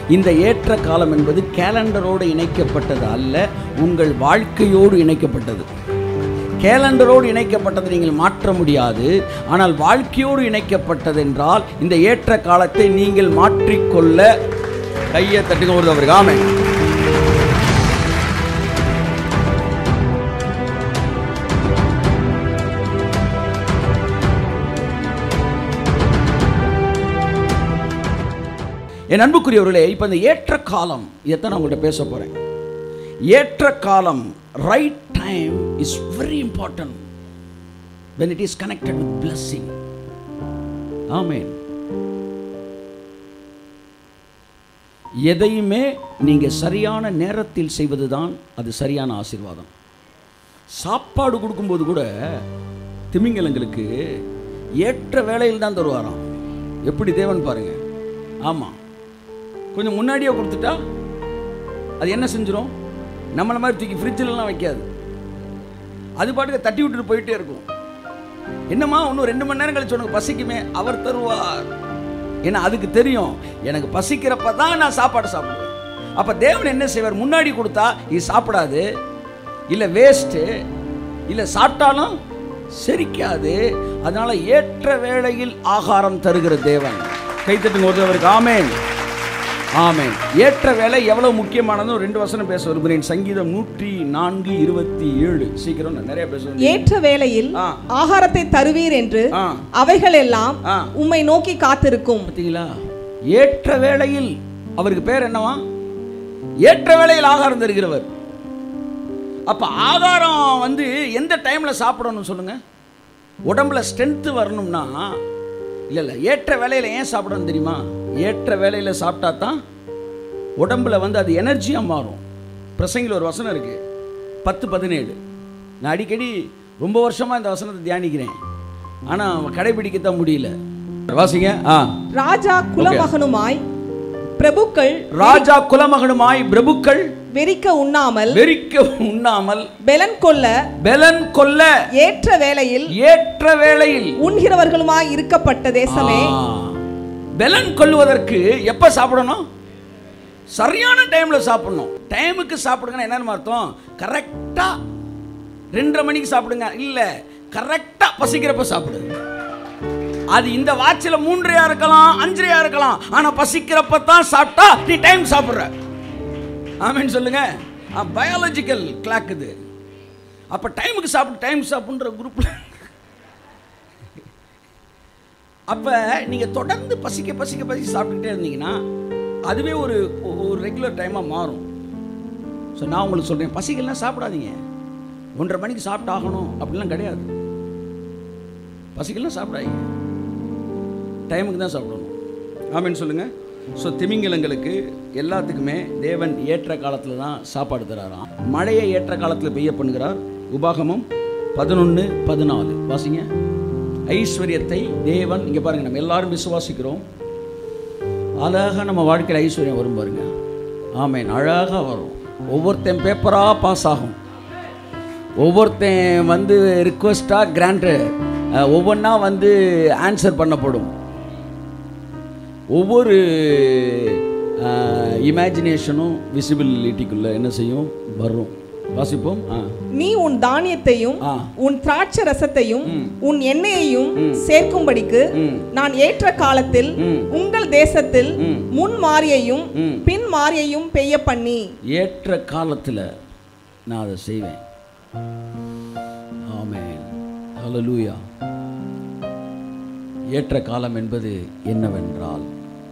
இந்த ஏற்ற காலம் என்பது கேலண்டரோடு இணைக்கப்பட்டது அல்ல உங்கள் வாழ்க்கையோடு இணைக்கப்பட்டது கேலண்டரோடு இணைக்கப்பட்டதை நீங்கள் மாற்ற முடியாது ஆனால் வாழ்க்கையோடு இணைக்கப்பட்டது என்றால் இந்த ஏற்ற காலத்தை நீங்கள் மாற்றிக்கொள்ள கையை தட்டுங்க ஒரு அவருக்கு ஆமை என் அன்புக்குரியவர்களே இப்போ இந்த ஏற்ற காலம் இதைத்தான் நான் உங்கள்கிட்ட பேச போகிறேன் ஏற்ற காலம் right time is very important when it is connected with blessing amen எதையுமே நீங்க சரியான நேரத்தில் செய்வதுதான் அது சரியான ஆசீர்வாதம் சாப்பாடு கொடுக்கும்போது கூட திமிங்கலங்களுக்கு ஏற்ற வேளையில் தான் தருவாராம் எப்படி தேவன் பாருங்க ஆமா கொஞ்சம் முன்னாடியே கொடுத்துட்டா அது என்ன செஞ்சிடும் நம்மளை மாதிரி தூக்கி ஃப்ரிட்ஜிலலாம் வைக்காது அது பாட்டுக்கு தட்டி விட்டுட்டு போயிட்டே இருக்கும் என்னம்மா இன்னும் ரெண்டு மணி நேரம் கழிச்சு உனக்கு பசிக்குமே அவர் தருவார் ஏன்னா அதுக்கு தெரியும் எனக்கு பசிக்கிறப்ப தான் நான் சாப்பாடு சாப்பிடுவேன் அப்போ தேவன் என்ன செய்வார் முன்னாடி கொடுத்தா இது சாப்பிடாது இல்லை வேஸ்ட்டு இல்லை சாப்பிட்டாலும் செரிக்காது அதனால ஏற்ற வேளையில் ஆகாரம் தருகிற தேவன் கைத்தட்டுங்க ஒருத்தவருக்கு ஆமேன் ஆமென் ஏற்ற வேலை எவ்வளவு முக்கியமானது ஒரு ரெண்டு வசனம் பேச விரும்புகிறேன் சங்கீதம் நூற்றி நான்கு இருபத்தி ஏழு சீக்கிரம் நான் நிறைய பேசுவேன் ஏற்ற வேளையில் ஆ. ஆகாரத்தை தருவீர் என்று ஆ. அவைகள் எல்லாம் ஆ. உம்மை நோக்கி காத்திருக்கும் பார்த்தீங்களா ஏற்ற வேளையில் அவருக்கு பேர் என்னவா ஏற்ற வேளையில் ஆகாரம் தருகிறவர் அப்ப ஆகாரம் வந்து எந்த டைம்ல சாப்பிடணும் சொல்லுங்க உடம்புல ஸ்ட்ரென்த்து வரணும்னா இல்லை இல்லை ஏற்ற வேலையில் ஏன் சாப்பிடணும் தெரியுமா ஏற்ற வேலையில் சாப்பிட்டா தான் உடம்புல வந்து அது எனர்ஜியாக மாறும் பிரசங்கில் ஒரு வசனம் இருக்கு பத்து பதினேழு நான் அடிக்கடி ரொம்ப வருஷமாக இந்த வசனத்தை தியானிக்கிறேன் ஆனால் கடைபிடிக்கத்தான் முடியல வாசிங்க ஆ ராஜா குலமகனுமாய் பிரபுக்கள் ராஜா குலமகனுமாய் பிரபுக்கள் வெறிக்க உண்ணாமல் வெறிக்க உண்ணாமல் பெலன் கொள்ள பெலன் கொல்ல ஏற்ற வேளையில் ஏற்ற வேளையில் உண்கிறவர்களுமாய் இருக்கப்பட்ட தேசமே ஆ. பெலன் கொல்லுவதற்கு எப்ப சாப்பிடணும் சரியான டைம்ல சாப்பிடணும் டைமுக்கு சாப்பிடுங்கன்னா என்னன்னு அர்த்தம் கரெக்டா ரெண்டரை மணிக்கு சாப்பிடுங்க இல்ல கரெக்டா பசிக்கிறப்ப சாப்பிடு அது இந்த வாட்சில் மூன்றையா இருக்கலாம் அஞ்சரையா இருக்கலாம் ஆனா பசிக்கிறப்ப தான் சாப்பிட்டா நீ டைம் சாப்பிடுற ஆமென்னு சொல்லுங்க பயாலஜிக்கல் கிளாக் இது அப்ப டைமுக்கு சாப்பிட்டு டைம் சாப்பிடுன்ற குரூப்ல அப்போ நீங்கள் தொடர்ந்து பசிக்க பசிக்க பசிக்க சாப்பிட்டுக்கிட்டே இருந்தீங்கன்னா அதுவே ஒரு ஒரு ரெகுலர் டைமாக மாறும் ஸோ நான் உங்களுக்கு சொல்கிறேன் பசிக்கலாம் சாப்பிடாதீங்க ஒன்றரை மணிக்கு சாப்பிட்டு ஆகணும் அப்படிலாம் கிடையாது பசிக்கலாம் சாப்பிடாதீங்க டைமுக்கு தான் சாப்பிடணும் ஆமென்னு சொல்லுங்கள் ஸோ திமிங்கலங்களுக்கு எல்லாத்துக்குமே தேவன் ஏற்ற காலத்தில் தான் சாப்பாடு தராராம் மழையை ஏற்ற காலத்தில் பெய்ய பண்ணுகிறார் உபாகமம் பதினொன்று பதினாலு வாசிங்க ஐஸ்வர்யத்தை தேவன் இங்கே பாருங்க நம்ம எல்லாரும் விசுவாசிக்கிறோம் அழகாக நம்ம வாழ்க்கையில் ஐஸ்வர்யம் வரும் பாருங்க ஆமேன் அழகாக வரும் ஒவ்வொருத்தன் பேப்பராக பாஸ் ஆகும் ஒவ்வொருத்தன் வந்து ரிக்வஸ்டாக கிராண்டு ஒவ்வொன்றா வந்து ஆன்சர் பண்ணப்படும் ஒவ்வொரு இமேஜினேஷனும் விசிபிலிட்டிக்குள்ளே என்ன செய்யும் வரும் வாசிப்போம் ஆ நீ உன் தானியத்தையும் ஆ. உன் திராட்சை ரசத்தையும் உன் எண்ணெயையும் சேர்க்கும்படிக்கு நான் ஏற்ற காலத்தில் உங்கள் தேசத்தில் முன் மாரியையும் பின் மாரியையும் பெய்ய பண்ணி ஏற்ற காலத்தில் நான் அதை செய்வேன் ஆமென் ஹalleluya ஏற்ற காலம் என்பது என்னவென்றால்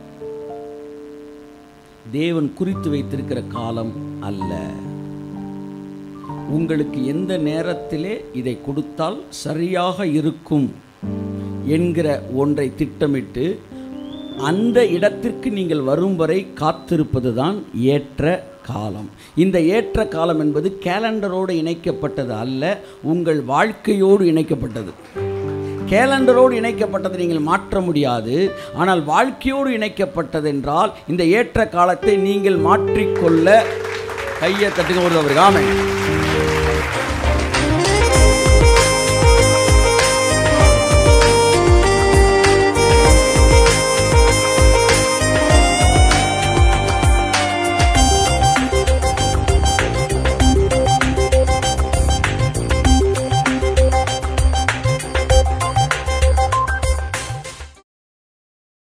தேவன் குறித்து வைத்திருக்கிற காலம் அல்ல உங்களுக்கு எந்த நேரத்திலே இதை கொடுத்தால் சரியாக இருக்கும் என்கிற ஒன்றை திட்டமிட்டு அந்த இடத்திற்கு நீங்கள் வரும் வரை காத்திருப்பது தான் ஏற்ற காலம் இந்த ஏற்ற காலம் என்பது கேலண்டரோடு இணைக்கப்பட்டது அல்ல உங்கள் வாழ்க்கையோடு இணைக்கப்பட்டது கேலண்டரோடு இணைக்கப்பட்டதை நீங்கள் மாற்ற முடியாது ஆனால் வாழ்க்கையோடு இணைக்கப்பட்டது என்றால் இந்த ஏற்ற காலத்தை நீங்கள் மாற்றிக்கொள்ள கையை தட்டுங்க ஒரு அவருக்கு ஆமென்